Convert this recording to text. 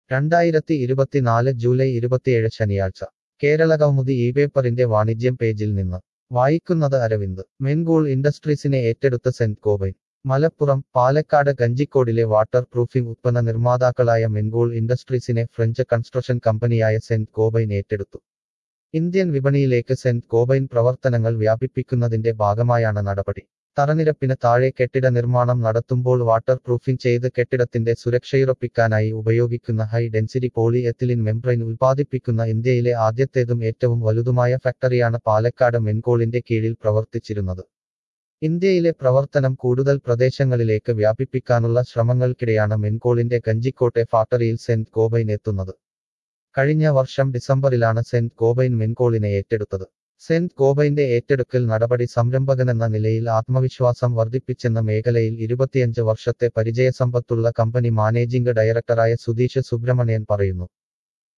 രണ്ടായിരത്തി ഇരുപത്തിനാല് ജൂലൈ ഇരുപത്തിയേഴ് ശനിയാഴ്ച കേരള കൗമുദി ഈ പേപ്പറിന്റെ വാണിജ്യം പേജിൽ നിന്ന് വായിക്കുന്നത് അരവിന്ദ് മെൻഗോൾ ഇൻഡസ്ട്രീസിനെ ഏറ്റെടുത്ത സെന്റ് കോബൈൻ മലപ്പുറം പാലക്കാട് ഗഞ്ചിക്കോടിലെ വാട്ടർ പ്രൂഫിംഗ് ഉത്പന്ന നിർമ്മാതാക്കളായ മെൻഗോൾ ഇൻഡസ്ട്രീസിനെ ഫ്രഞ്ച് കൺസ്ട്രക്ഷൻ കമ്പനിയായ സെന്റ് കോബൈൻ ഏറ്റെടുത്തു ഇന്ത്യൻ വിപണിയിലേക്ക് സെന്റ് കോബൈൻ പ്രവർത്തനങ്ങൾ വ്യാപിപ്പിക്കുന്നതിന്റെ ഭാഗമായാണ് നടപടി തറനിരപ്പിന് താഴെ കെട്ടിട നിർമ്മാണം നടത്തുമ്പോൾ വാട്ടർ പ്രൂഫിംഗ് ചെയ്ത് കെട്ടിടത്തിന്റെ സുരക്ഷയുറപ്പിക്കാനായി ഉപയോഗിക്കുന്ന high density polyethylene membrane ഉൽപ്പാദിപ്പിക്കുന്ന ഇന്ത്യയിലെ ആദ്യത്തേതും ഏറ്റവും വലുതുമായ ഫാക്ടറിയാണ് പാലക്കാട് മെൻകോളിന്റെ കീഴിൽ പ്രവർത്തിച്ചിരുന്നത് ഇന്ത്യയിലെ പ്രവർത്തനം കൂടുതൽ പ്രദേശങ്ങളിലേക്ക് വ്യാപിപ്പിക്കാനുള്ള ശ്രമങ്ങൾക്കിടെയാണ് മെൻകോളിന്റെ ഗഞ്ചിക്കോട്ടെ ഫാക്ടറിയിൽ സെന്റ് കോബൈൻ എത്തുന്നത് കഴിഞ്ഞ വർഷം ഡിസംബറിലാണ് സെന്റ് കോബൈൻ മെൻകോളിനെ ഏറ്റെടുത്തത് സെന്റ് കോബൈന്റെ ഏറ്റെടുക്കൽ നടപടി സംരംഭകനെന്ന നിലയിൽ ആത്മവിശ്വാസം വർദ്ധിപ്പിച്ചെന്ന മേഖലയിൽ ഇരുപത്തിയഞ്ച് വർഷത്തെ പരിചയസമ്പത്തുള്ള കമ്പനി മാനേജിംഗ് ഡയറക്ടറായ സുധീഷ് സുബ്രഹ്മണ്യൻ പറയുന്നു